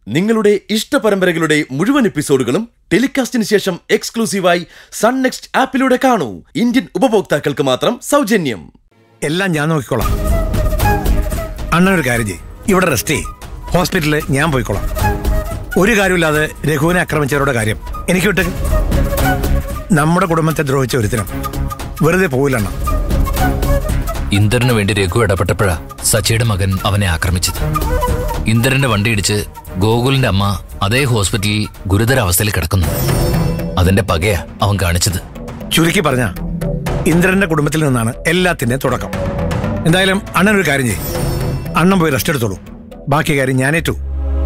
നിങ്ങളുടെ ഇഷ്ട പരമ്പരകളുടെ മുഴുവൻ എപ്പിസോഡുകളും ടെലികാസ്റ്റിന് ശേഷം എക്സ്ക്ലൂസീവായി സൺ നെക്സ്റ്റ് ആപ്പിലൂടെ കാണൂ ഇന്ത്യൻ ഉപഭോക്താക്കൾക്ക് മാത്രം സൗജന്യം എല്ലാം ഞാൻ നോക്കിക്കോളാം അണ്ണനൊരു കാര്യം ചെയ്യും ഇവിടെ റെസ്റ്റ് ചെയ്യും ഹോസ്പിറ്റലിൽ ഞാൻ പോയിക്കോളാം ഒരു കാര്യമില്ലാതെ രഘുവിനെ ആക്രമിച്ചവരുടെ കാര്യം എനിക്ക് വിട്ടേക്ക് നമ്മുടെ കുടുംബത്തെ ദ്രോഹിച്ച ഒരുത്തിനും വെറുതെ പോവില്ല അണ്ണ ഇന്ദ്രന് വേണ്ടി രഘു ഇടപെട്ടപ്പോഴാ സച്ചിയുടെ മകൻ അവനെ ആക്രമിച്ചത് ഇന്ദ്രന്റെ വണ്ടി ഇടിച്ച് ഗോകുലിന്റെ അമ്മ അതേ ഹോസ്പിറ്റലിൽ ഗുരുതരാവസ്ഥയിൽ കിടക്കുന്നു അതിന്റെ പകയാ അവൻ കാണിച്ചത് ചുരുക്കി പറഞ്ഞ ഇന്ദ്രന്റെ കുടുംബത്തിൽ നിന്നാണ് എല്ലാത്തിന്റെയും തുടക്കം എന്തായാലും അണ്ണൻ ഒരു കാര്യം ചെയ്യും അണ്ണൻ പോയി റെസ്റ്റ് എടുത്തോളൂ ബാക്കി കാര്യം ഞാനേറ്റു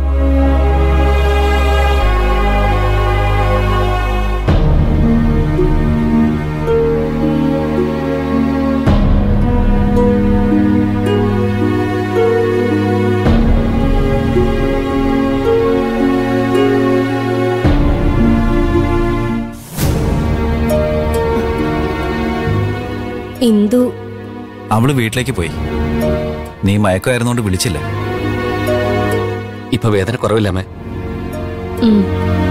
ഇന്ദു അവള് വീട്ടിലേക്ക് പോയി നീ മയക്കമായിരുന്നോണ്ട് വിളിച്ചില്ല ഇപ്പൊ വേദന കുറവില്ലമ്മേ ഉം.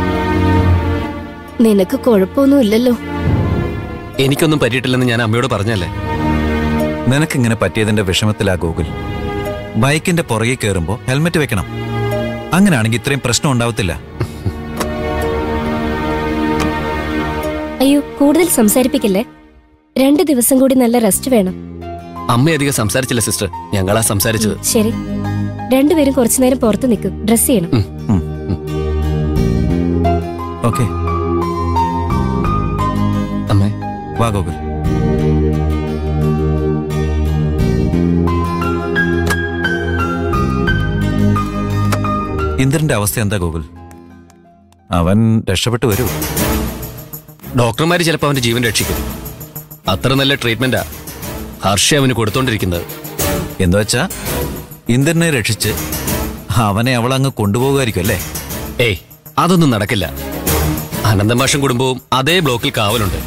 നിനക്ക് കുഴപ്പമൊന്നുമില്ലല്ലോ എനിക്കൊന്നും പറ്റിയിട്ടില്ലെന്ന് ഞാൻ അമ്മയോട് പറഞ്ഞല്ലേ നിനക്കിങ്ങനെ പറ്റിയതിന്റെ വിഷമത്തിലാ ഗൂഗിൾ ബൈക്കിന്റെ പുറകെ കയറുമ്പോ ഹെൽമെറ്റ് വെക്കണം അങ്ങനെയാണെങ്കിൽ ഇത്രയും പ്രശ്നം ഉണ്ടാവത്തില്ല അയ്യോ കൂടുതൽ സംസാരിപ്പിക്കില്ലേ രണ്ട് ദിവസം കൂടി നല്ല റെസ്റ്റ് വേണം അമ്മ അധികം സംസാരിച്ചില്ല സിസ്റ്റർ ഞങ്ങളാ സംസാരിച്ചത് ശരി രണ്ടുപേരും കുറച്ചു നേരം പുറത്ത് നിൽക്കും ഡ്രസ് ചെയ്യണം ഓക്കെ അമ്മേ വാ ഗൂഗിൾ ഇന്ദ്രന്റെ അവസ്ഥ എന്താ ഗൂഗിൾ അവൻ രക്ഷപ്പെട്ടു വരൂ ഡോക്ടർമാര് ചിലപ്പോൾ അവന്റെ ജീവൻ രക്ഷിക്കും അത്ര നല്ല ട്രീറ്റ്മെന്റാ ഹർഷ അവന് കൊടുത്തോണ്ടിരിക്കുന്നത് എന്ന് വെച്ചാ ഇന്ദ്രനെ രക്ഷിച്ച് അവനെ അവളങ്ങ് കൊണ്ടുപോകുമായിരിക്കും അല്ലേ ഏയ് അതൊന്നും നടക്കില്ല അനന്തമാഷം കുടുംബവും അതേ ബ്ലോക്കിൽ കാവലുണ്ട്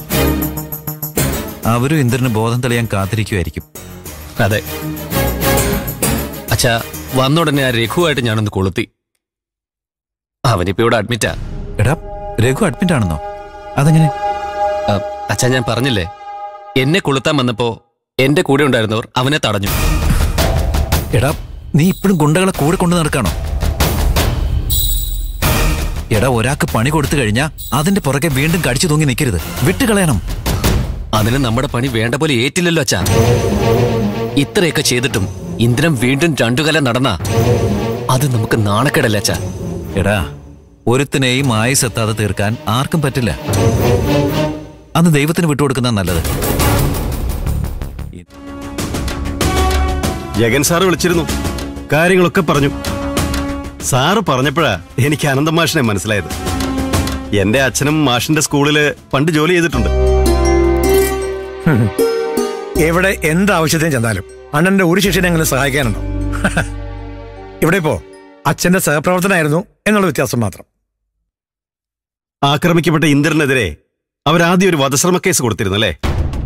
അവരും ഇന്ദ്രന് ബോധം തെളിയാൻ കാത്തിരിക്കുമായിരിക്കും അതെ അച്ഛാ വന്ന ഉടനെ ആ രഘുവായിട്ട് ഞാനൊന്ന് കൊളുത്തി അവനിപ്പോ ഇവിടെ അഡ്മിറ്റാ എടാ രഘു അഡ്മിറ്റ് ആണെന്നോ അതെങ്ങനെ ആ, അച്ഛാ ഞാൻ പറഞ്ഞില്ലേ എന്നെ കൊളുത്താൻ വന്നപ്പോ എന്റെ കൂടെ ഉണ്ടായിരുന്നവർ അവനെ തടഞ്ഞു എടാ നീ ഇപ്പോഴും ഗുണ്ടകളെ കൂടെ കൊണ്ടു നടക്കാണോ എടാ ഒരാൾക്ക് പണി കൊടുത്തു കഴിഞ്ഞാ അതിന്റെ പുറകെ വീണ്ടും കടിച്ചു തൂങ്ങി നിൽക്കരുത് വിട്ടുകളയണം അതിന് നമ്മുടെ പണി വേണ്ട പോലെ ഏറ്റില്ലല്ലോ അച്ഛാ ഇത്രയൊക്കെ ചെയ്തിട്ടും ഇന്ദ്രൻ വീണ്ടും രണ്ടു കല നടന്ന അത് നമുക്ക് നാണക്കേടല്ലേ അച്ഛാ എടാ ഒരുത്തിനെയും ആയുസ് എത്താതെ തീർക്കാൻ ആർക്കും പറ്റില്ല അത് ദൈവത്തിന് വിട്ടുകൊടുക്കുന്ന നല്ലത് ജഗൻ സാറ് വിളിച്ചിരുന്നു കാര്യങ്ങളൊക്കെ പറഞ്ഞു സാറ് പറഞ്ഞപ്പോഴാ എനിക്ക് അനന്തം മാഷിനെ മനസ്സിലായത് എന്റെ അച്ഛനും മാഷിന്റെ സ്കൂളില് പണ്ട് ജോലി ചെയ്തിട്ടുണ്ട് എവിടെ എന്ത് ആവശ്യത്തിനും ചെന്നാലും അണ്ണന്റെ ഒരു ശിഷ്യനെ എങ്ങനെ സഹായിക്കാനുണ്ടോ ഇവിടെ ഇപ്പോ അച്ഛന്റെ സഹപ്രവർത്തനായിരുന്നു എന്നുള്ള വ്യത്യാസം മാത്രം ആക്രമിക്കപ്പെട്ട ഇന്ദ്രനെതിരെ അവരാദ്യം ഒരു വധശ്രമ കേസ് കൊടുത്തിരുന്നു അല്ലേ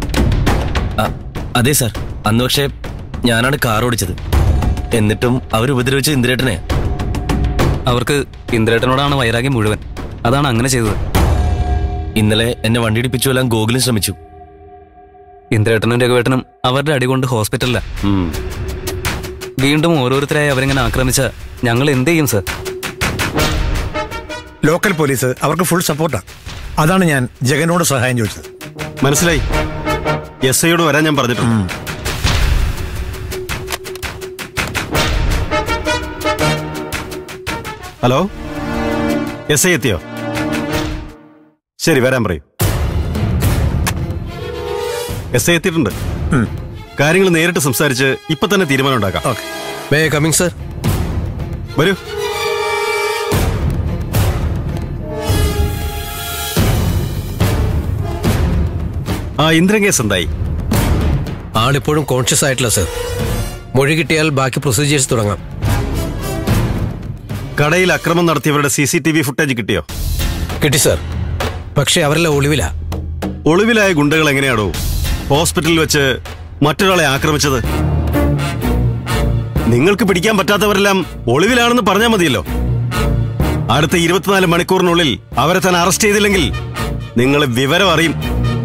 അതെ സാർ അന്ന് പക്ഷേ ഞാനാണ് കാർ ഓടിച്ചത് എന്നിട്ടും അവർ ഉപദ്രവിച്ച ഇന്ദ്രേട്ടനെ അവർക്ക് ഇന്ദ്രേട്ടനോടാണ് വൈരാഗ്യം മുഴുവൻ അതാണ് അങ്ങനെ ചെയ്തത് ഇന്നലെ എന്നെ വണ്ടി ഇടിപ്പിച്ചു എല്ലാം ഗോകുലും ശ്രമിച്ചു ഇന്ദ്രേട്ടനും രഘുവേട്ടനും അവരുടെ അടികൊണ്ട് ഹോസ്പിറ്റലില വീണ്ടും ഓരോരുത്തരായി അവരിങ്ങനെ ആക്രമിച്ച ഞങ്ങൾ എന്ത് ചെയ്യും സർ ലോക്കൽ പോലീസ് അവർക്ക് ഫുൾ സപ്പോർട്ടാ അതാണ് ഞാൻ ജഗനോട് സഹായം ചോദിച്ചത് മനസ്സിലായി എസ് ഐയോട് വരാൻ ഞാൻ പറഞ്ഞിട്ടുണ്ട് ഹലോ എസ് ഐ എത്തിയോ ശരി വരാൻ പറയൂ എസ് ഐ എത്തിയിട്ടുണ്ട് കാര്യങ്ങൾ നേരിട്ട് സംസാരിച്ച് ഇപ്പൊ തന്നെ തീരുമാനം ഉണ്ടാക്കാം ഓക്കെ മേ കമ്മിങ് സർ വരൂ ആ ഇന്ദ്രൻ കേസ് എന്തായി ആളിപ്പോഴും കോൺഷ്യസ് ആയിട്ടില്ല സർ മൊഴി കിട്ടിയാൽ ബാക്കി പ്രൊസീജിയേഴ്സ് തുടങ്ങാം കടയിൽ അക്രമം നടത്തിയവരുടെ C C T V footage കിട്ടിയോ കിട്ടി സർ പക്ഷേ അവരെല്ലാം ഒളിവിലാ ഒളിവിലായ ഗുണ്ടകൾ എങ്ങനെയാണോ ഹോസ്പിറ്റലിൽ വെച്ച് മറ്റൊരാളെ ആക്രമിച്ചത് നിങ്ങൾക്ക് പിടിക്കാൻ പറ്റാത്തവരെല്ലാം ഒളിവിലാണെന്ന് പറഞ്ഞാൽ മതിയല്ലോ അടുത്ത ഇരുപത്തിനാല് മണിക്കൂറിനുള്ളിൽ അവരെ തന്നെ അറസ്റ്റ് ചെയ്തില്ലെങ്കിൽ നിങ്ങൾ വിവരം അറിയും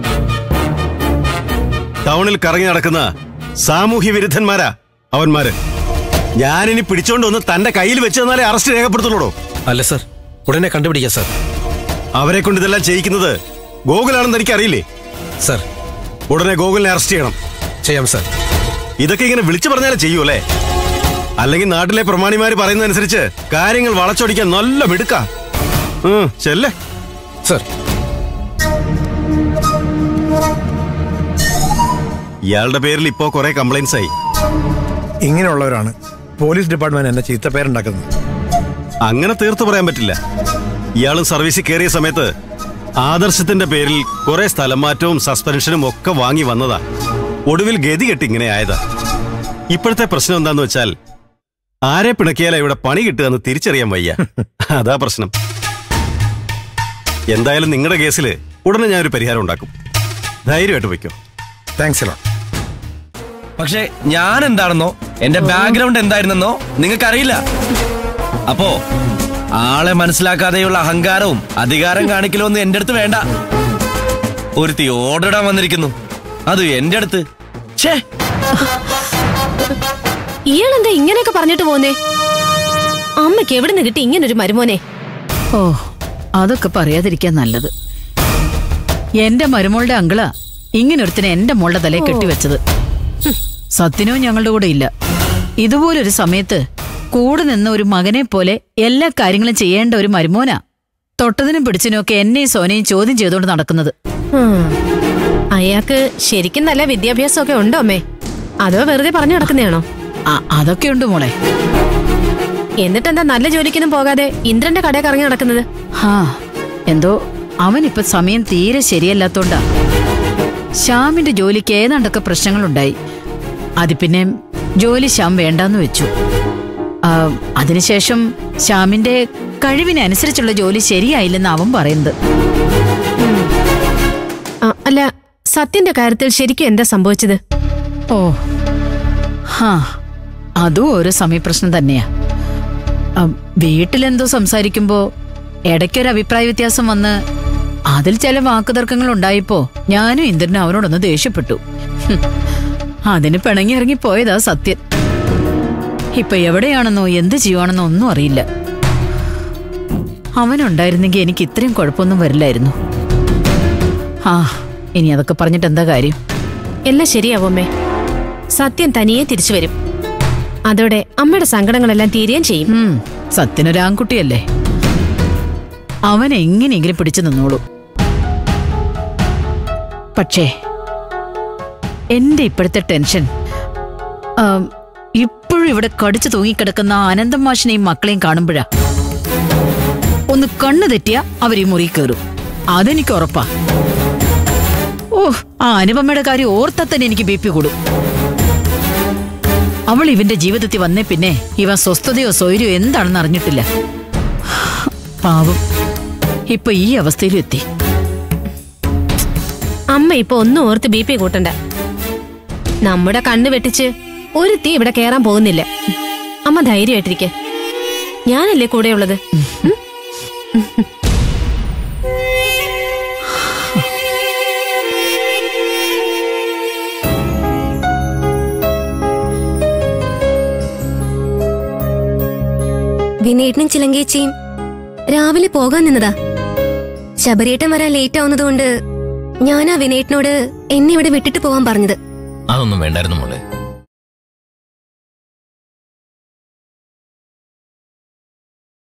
ടൗണിൽ കറങ്ങി നടക്കുന്ന സാമൂഹ്യ വിരുദ്ധന്മാരാ അവന്മാര് ഞാനിനി പിടിച്ചോണ്ട് വന്ന് തന്റെ കയ്യിൽ വെച്ച് തന്നാലേ അറസ്റ്റ് രേഖപ്പെടുത്തുള്ളൂ അല്ല സർ ഉടനെ കണ്ടുപിടിക്കാം സർ അവരെ കൊണ്ട് ഇതെല്ലാം ചെയ്യിക്കുന്നത് ഗോകുലാണെന്ന് എനിക്ക് അറിയില്ലേ സർ ഉടനെ ഗോകുലിനെ അറസ്റ്റ് ചെയ്യണം ചെയ്യാം സർ ഇതൊക്കെ ഇങ്ങനെ വിളിച്ചു പറഞ്ഞാലേ ചെയ്യൂ അല്ലേ അല്ലെങ്കിൽ നാട്ടിലെ പ്രമാണിമാര് പറയുന്നതനുസരിച്ച് കാര്യങ്ങൾ വളച്ചൊടിക്കാൻ നല്ല മിടുക്ക ചെല്ലേ സർ ഇയാളുടെ പേരിൽ ഇപ്പോ കുറെ കംപ്ലൈന്റ്സ് ആയി ഇങ്ങനെയുള്ളവരാണ് പോലീസ് ഡിപ്പാർട്ട്മെന്റ് എന്നെ ചീത്തപ്പേരുണ്ടാക്കുന്നത് അങ്ങനെ തീർത്തു പറയാൻ പറ്റില്ല ഇയാളും സർവീസിൽ കയറിയ സമയത്ത് ആദർശത്തിന്റെ പേരിൽ കുറെ സ്ഥലം മാറ്റവും സസ്പെൻഷനും ഒക്കെ വാങ്ങി വന്നതാ ഒടുവിൽ ഗതി കെട്ടി ഇങ്ങനെ ആയതാ ഇപ്പോഴത്തെ പ്രശ്നം എന്താന്ന് വെച്ചാൽ ആരെ പിണക്കിയാലാ ഇവിടെ പണി കിട്ടുകയെന്ന് തിരിച്ചറിയാൻ വയ്യ അതാ പ്രശ്നം എന്തായാലും നിങ്ങളുടെ കേസിൽ ഉടനെ ഞാനൊരു പരിഹാരം ഉണ്ടാക്കും ധൈര്യമായിട്ട് വയ്ക്കും താങ്ക്സ് എലോ പക്ഷെ ഞാൻ എന്താണെന്നോ എന്റെ ബാക്ക്ഗ്രൗണ്ട് എന്തായിരുന്നെന്നോ നിങ്ങൾക്കറിയില്ല അപ്പോ ആളെ മനസ്സിലാക്കാതെയുള്ള അഹങ്കാരവും അധികാരം കാണിക്കലോ ഒന്നും എന്റെ അടുത്ത് വേണ്ട ഒരുത്തി ഓർഡർ ഇടാൻ വന്നിരിക്കുന്നു അത് എന്റെ അടുത്ത് ഛേ ഇയാളെന്താ ഇങ്ങനെയൊക്കെ പറഞ്ഞിട്ട് പോന്നേ അമ്മയ്ക്ക് എവിടെ നിന്ന് കിട്ടി ഇങ്ങനൊരു മരുമോനെ ഓ അതൊക്കെ പറയാതിരിക്കാൻ നല്ലത് എന്റെ മരുമോളുടെ അങ്കിളാ ഇങ്ങനൊരുത്തിനെ എന്റെ മോളുടെ തലയിൽ കെട്ടിവെച്ചത് ഹും, സത്യനോ ഞങ്ങളുടെ കൂടെ ഇല്ല ഇതുപോലൊരു സമയത്ത് കൂടെ നിന്ന ഒരു മകനെ പോലെ എല്ലാ കാര്യങ്ങളും ചെയ്യേണ്ട ഒരു മരുമോനാ തൊട്ടതിനും പിടിച്ചതിനും ഒക്കെ എന്നെയും സോനയും ചോദ്യം ചെയ്തുകൊണ്ട് നടക്കുന്നത് ഉം. അയാൾക്ക് ശരിക്കും നല്ല വിദ്യാഭ്യാസമൊക്കെ ഉണ്ടോ അമ്മേ അതോ വെറുതെ പറഞ്ഞു നടക്കുന്നതാണോ ആ- അതൊക്കെയുണ്ട് മോളെ എന്നിട്ടെന്താ നല്ല ജോലിക്കൊന്നും പോകാതെ ഇന്ദ്രന്റെ കടയിൽ കറങ്ങി നടക്കുന്നത് ഹാ എന്തോ അവനിപ്പൊ സമയം തീരെ ശരിയല്ലാത്തോണ്ടാ ശ്യാമിന്റെ ജോലിക്ക് ഏതാണ്ടൊക്കെ പ്രശ്നങ്ങളുണ്ടായി അത് പിന്നെ ജോലി ശ്യാം വേണ്ടാന്ന് വെച്ചു ആ, അതിനുശേഷം ശ്യാമിന്റെ കഴിവിനനുസരിച്ചുള്ള ജോലി ശരിയായില്ലെന്ന് അവൻ പറയുന്നത് ആ, അല്ല സത്യന്റെ കാര്യത്തിൽ ശരിക്കും എന്താ സംഭവിച്ചത് ഓ ഹാ അതും ഓരോ സമയപ്രശ്നം തന്നെയാ ആ, വീട്ടിലെന്തോ സംസാരിക്കുമ്പോ ഇടയ്ക്കൊരു അഭിപ്രായ വ്യത്യാസം വന്ന് അതിൽ ചില വാക്കുതർക്കങ്ങൾ ഉണ്ടായപ്പോ ഞാനും ഇന്ദ്രനും അവനോടൊന്ന് ദേഷ്യപ്പെട്ടു ഹും, അതിന് പിണങ്ങി ഇറങ്ങി പോയതാ സത്യൻ ഇപ്പൊ എവിടെയാണെന്നോ എന്ത് ചെയ്യുവാണെന്നോ ഒന്നും അറിയില്ല അവനുണ്ടായിരുന്നെങ്കിൽ എനിക്ക് ഇത്രയും കുഴപ്പമൊന്നും വരില്ലായിരുന്നു ആ ഇനി അതൊക്കെ പറഞ്ഞിട്ട് എന്താ കാര്യം എല്ലാം ശരിയാവും അമ്മേ സത്യം തനിയെ തിരിച്ചു വരും അതോടെ അമ്മയുടെ സങ്കടങ്ങളെല്ലാം തീരുകയും ചെയ്യും ഉം, സത്യനൊരു ആൺകുട്ടിയല്ലേ അവൻ എങ്ങനെയെങ്കിലും പിടിച്ചു നിന്നോളൂ പക്ഷേ എന്റെ ഇപ്പോഴത്തെ ടെൻഷൻ ആം, ഇപ്പോഴും ഇവിടെ കടിച്ചു തൂങ്ങിക്കിടക്കുന്ന ആ അനന്തം മാഷിനെയും മക്കളെയും കാണുമ്പോഴാ ഒന്ന് കണ്ണു തെറ്റിയാ അവർ ഈ മുറി കയറും അതെനിക്ക് ഉറപ്പാ ഓ ആ അനുപമയുടെ കാര്യം ഓർത്താ തന്നെ എനിക്ക് ബി പി കൂടും അവൾ ഇവന്റെ ജീവിതത്തിൽ വന്നേ പിന്നെ ഇവൻ സ്വസ്ഥതയോ സ്വൈര്യോ എന്താണെന്ന് അറിഞ്ഞിട്ടില്ല പാവം ഇപ്പൊ ഈ അവസ്ഥയിലും എത്തി അമ്മ ഇപ്പൊ ഒന്നും ഓർത്ത് ബി പി കൂട്ടണ്ട നമ്മുടെ കണ്ണ് വെട്ടിച്ച് ഒരു തീ ഇവിടെ കേറാൻ പോകുന്നില്ല അമ്മ ധൈര്യമായിട്ടിരിക്കെ ഞാനല്ലേ കൂടെയുള്ളത് ഉം? വിനേട്ടനും ചിലങ്കേച്ചിയും രാവിലെ പോകാൻ നിന്നതാ ശബരിയേട്ടൻ വരാൻ ലേറ്റ് ആവുന്നതുകൊണ്ട് ഞാനാ വിനേട്ടനോട് എന്നെ ഇവിടെ വിട്ടിട്ട് പോവാൻ പറഞ്ഞത് അതൊന്നും വേണ്ടായിരുന്നു മോളെ